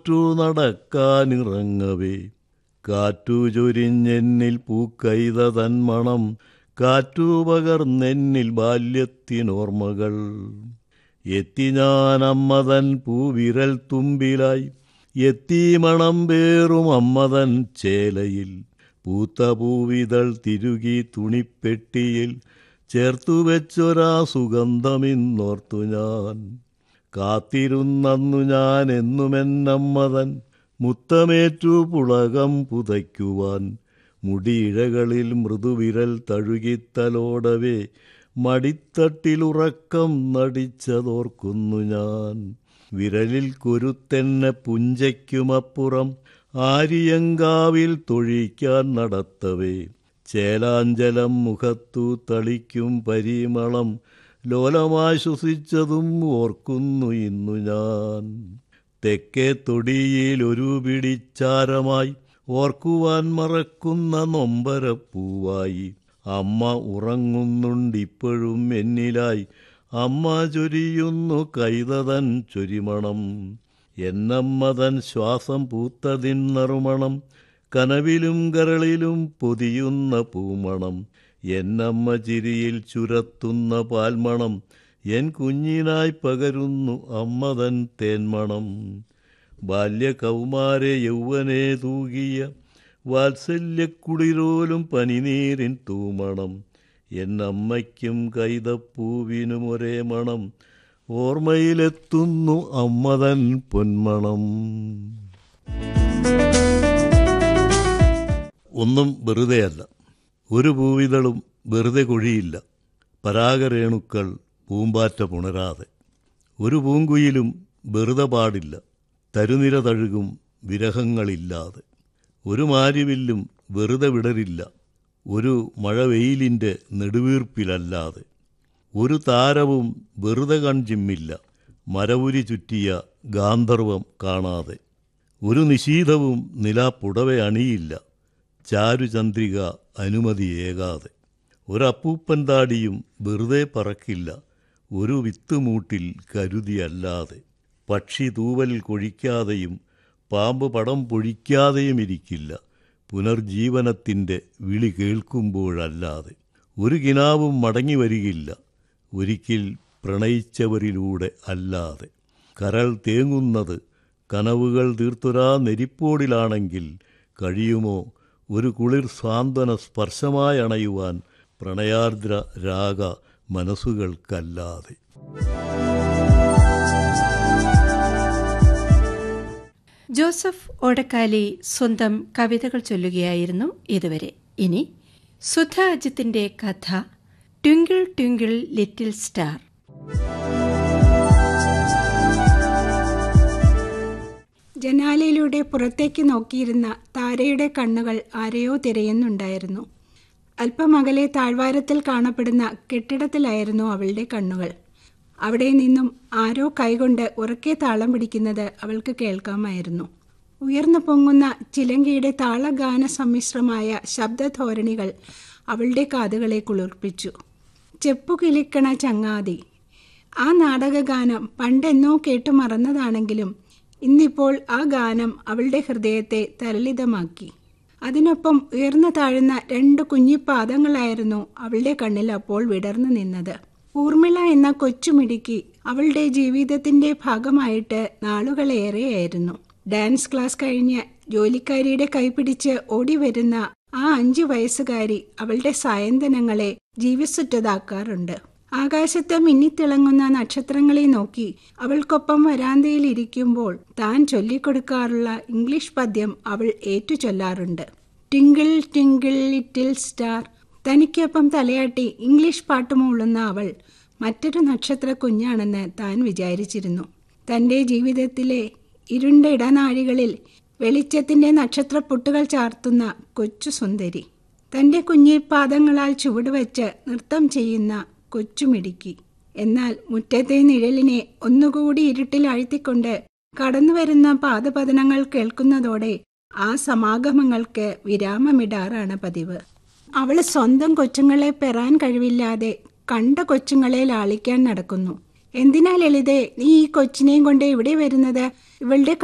to നടക്കാനിറങ്ങവേ കാറ്റു ചൊരിഞ്ഞെന്നിൽ പൂക്കൈത തന്മണം കാറ്റു പകർന്നെന്നിൽ ബാല്യത്തിനോർമ്മകൾ എത്തി ഞാൻ അമ്മതൻ പൂവിരൽ തുമ്പിലായി എത്തി മണം പേറും അമ്മതൻ ചേലയിൽ പൂത്ത പൂവിതൾ തിരുകി തുണിപ്പെട്ടിയിൽ ചേർത്തു വെച്ചൊരാ സുഗന്ധമിന്നോർത്തു ഞാൻ കാത്തിരുന്നന്നു ഞാൻ എന്നുമെന്നമ്മതൻ മുത്തമേറ്റു പുളകം പുതയ്ക്കുവാൻ മുടിയിഴകളിൽ മൃദുവിരൽ തഴുകിത്തലോടവേ മടിത്തട്ടിലുറക്കം നടിച്ചതോർക്കുന്നു ഞാൻ വിരലിൽ കൊരുത്തെന്നെ പുഞ്ചയ്ക്കുമപ്പുറം ആര്യങ്കാവിൽ തൊഴിക്കാൻ നടത്തവേ ചേലാഞ്ചലം മുഖത്തു തളിക്കും പരിമളം ലോലമാശ്വസിച്ചതും ഓർക്കുന്നു ഇന്നു ഞാൻ തെക്കേ തൊടിയിൽ ഒരു പിടിച്ചാരമായി ഓർക്കുവാൻ മറക്കുന്ന നൊമ്പരപ്പൂവായി അമ്മ ഉറങ്ങുന്നുണ്ടിപ്പോഴും എന്നിലായി അമ്മ ചൊരിയുന്നു കൈതതൻ ചൊരിമണം എന്നമ്മതൻ ശ്വാസം പൂത്തതിൻ നറുമണം കനവിലും കരളിലും പൊതിയുന്ന പൂമണം എന്നമ്മ ചിരിയിൽ ചുരത്തുന്ന പാൽമണം എൻ കുഞ്ഞിനായി പകരുന്നു അമ്മതൻ തേന്മണം ബാല്യകൗമാരെ യൗവനെ തൂകിയ വാത്സല്യക്കുളിരോലും പനിനീരിൻ തൂമണം എന്നമ്മയ്ക്കും കൈതപ്പൂവിനും ഒരേ മണം ഓർമ്മയിലെത്തുന്നു അമ്മതൻ പൊന്മണം ഒന്നും വെറുതെയല്ല ഒരു പൂവിതളും വെറുതെ കൊഴിയില്ല പരാഗരേണുക്കൾ പൂമ്പാറ്റ പുണരാതെ ഒരു പൂങ്കുയിലും വെറുതെ പാടില്ല തരുനിര തഴുകും വിരഹങ്ങളില്ലാതെ ഒരു മാരിവില്ലും വെറുതെ വിടരില്ല ഒരു മഴവെയിലിൻ്റെ നെടുവീർപ്പിലല്ലാതെ ഒരു താരവും വെറുതെ കൺചിമ്മില്ല മരവുരി ചുറ്റിയ ഗാന്ധർവം കാണാതെ ഒരു നിശീതവും നിലാപ്പുടവ അണിയില്ല ചാരുചന്ദ്രിക അനുമതിയേകാതെ ഒരപ്പൂപ്പൻ താടിയും വെറുതെ പറക്കില്ല ഒരു വിത്തുമൂട്ടിൽ കരുതിയല്ലാതെ പക്ഷി തൂവൽ കൊഴിക്കാതെയും പാമ്പ് പടം പൊഴിക്കാതെയും ഇരിക്കില്ല പുനർജീവനത്തിൻ്റെ വിളി കേൾക്കുമ്പോഴല്ലാതെ ഒരു കിനാവും മടങ്ങി വരികില്ല ഒരിക്കൽ പ്രണയിച്ചവരിലൂടെ അല്ലാതെ കരൾ തേങ്ങുന്നത് കനവുകൾ തീർത്തൊരാ നെരിപ്പോടിലാണെങ്കിൽ കഴിയുമോ ഒരു കുളിർ സാന്ത്വന സ്പർശമായി അണയുവാൻ പ്രണയാർദ്ര രാഗ മനസ്സുകൾക്കല്ലാതെ ജോസഫ് ഓടക്കാലി സ്വന്തം കവിതകൾ ചൊല്ലുകയായിരുന്നു ഇതുവരെ ഇനി സുധ അജിത്തിന്റെ കഥ ട്വിങ്കിൾ ട്വിങ്കിൾ ലിറ്റിൽ സ്റ്റാർ ജനാലയിലൂടെ പുറത്തേക്ക് നോക്കിയിരുന്ന താരയുടെ കണ്ണുകൾ ആരെയോ തിരയുന്നുണ്ടായിരുന്നു അല്പം അകലെ താഴ്വാരത്തിൽ കാണപ്പെടുന്ന കെട്ടിടത്തിലായിരുന്നു അവളുടെ കണ്ണുകൾ അവിടെ നിന്നും ആരോ കൈകൊണ്ട് ഉറക്കെ താളം പിടിക്കുന്നത് അവൾക്ക് കേൾക്കാമായിരുന്നു ഉയർന്നു പൊങ്ങുന്ന ചിലങ്കയുടെ താളഗാന സമ്മിശ്രമായ ശബ്ദധോരണികൾ അവളുടെ കാതുകളെ കുളിർപ്പിച്ചു ചെപ്പുകിലിക്കണ ചങ്ങാതി ആ നാടകഗാനം പണ്ടെന്നോ കേട്ടു മറന്നതാണെങ്കിലും ഇന്നിപ്പോൾ ആ ഗാനം അവളുടെ ഹൃദയത്തെ തരളിതമാക്കി അതിനൊപ്പം ഉയർന്നു താഴുന്ന രണ്ട് കുഞ്ഞിപ്പാദങ്ങളായിരുന്നു അവളുടെ കണ്ണിൽ അപ്പോൾ വിടർന്നു നിന്നത് ഊർമിള എന്ന കൊച്ചുമിടുക്കി അവളുടെ ജീവിതത്തിന്റെ ഭാഗമായിട്ട് നാളുകളേറെയായിരുന്നു ഡാൻസ് ക്ലാസ് കഴിഞ്ഞ് ജോലിക്കാരിയുടെ കൈപിടിച്ച് ഓടി വരുന്ന ആ അഞ്ചു വയസ്സുകാരി അവളുടെ സായന്തനങ്ങളെ ജീവിസുറ്റതാക്കാറുണ്ട് ആകാശത്ത് മിന്നിത്തിളങ്ങുന്ന നക്ഷത്രങ്ങളെ നോക്കി അവൾക്കൊപ്പം വരാന്തയിൽ ഇരിക്കുമ്പോൾ താൻ ചൊല്ലിക്കൊടുക്കാറുള്ള ഇംഗ്ലീഷ് പദ്യം അവൾ ഏറ്റു ചൊല്ലാറുണ്ട് ടിങ്കിൾ ടിങ്കിൾ ലിറ്റിൽ സ്റ്റാർ തനിക്കൊപ്പം തലയാട്ടി ഇംഗ്ലീഷ് പാട്ട് മൂളുന്ന അവൾ മറ്റൊരു നക്ഷത്ര കുഞ്ഞാണെന്ന് താൻ വിചാരിച്ചിരുന്നു തൻ്റെ ജീവിതത്തിലെ ഇരുണ്ട ഇടനാഴികളിൽ വെളിച്ചത്തിൻ്റെ നക്ഷത്രപ്പൊട്ടുകൾ ചാർത്തുന്ന കൊച്ചു സുന്ദരി തൻ്റെ കുഞ്ഞി പാദങ്ങളാൽ ചുവടുവെച്ച് നൃത്തം ചെയ്യുന്ന കൊച്ചുമിടുക്കി എന്നാൽ മുറ്റത്തെ നിഴലിനെ ഒന്നുകൂടി ഇരുട്ടിൽ അഴ്ത്തിക്കൊണ്ട് കടന്നുവരുന്ന പാദപതനങ്ങൾ കേൾക്കുന്നതോടെ ആ സമാഗമങ്ങൾക്ക് വിരാമമിടാറാണ് പതിവ് അവള് സ്വന്തം കൊച്ചുങ്ങളെ പെറാൻ കഴിവില്ലാതെ കണ്ട കൊച്ചുങ്ങളെ ലാളിക്കാൻ നടക്കുന്നു എന്തിനാ ലളിതേ നീ ഈ കൊച്ചിനെയും കൊണ്ട് ഇവിടെ വരുന്നത് ഇവളുടെ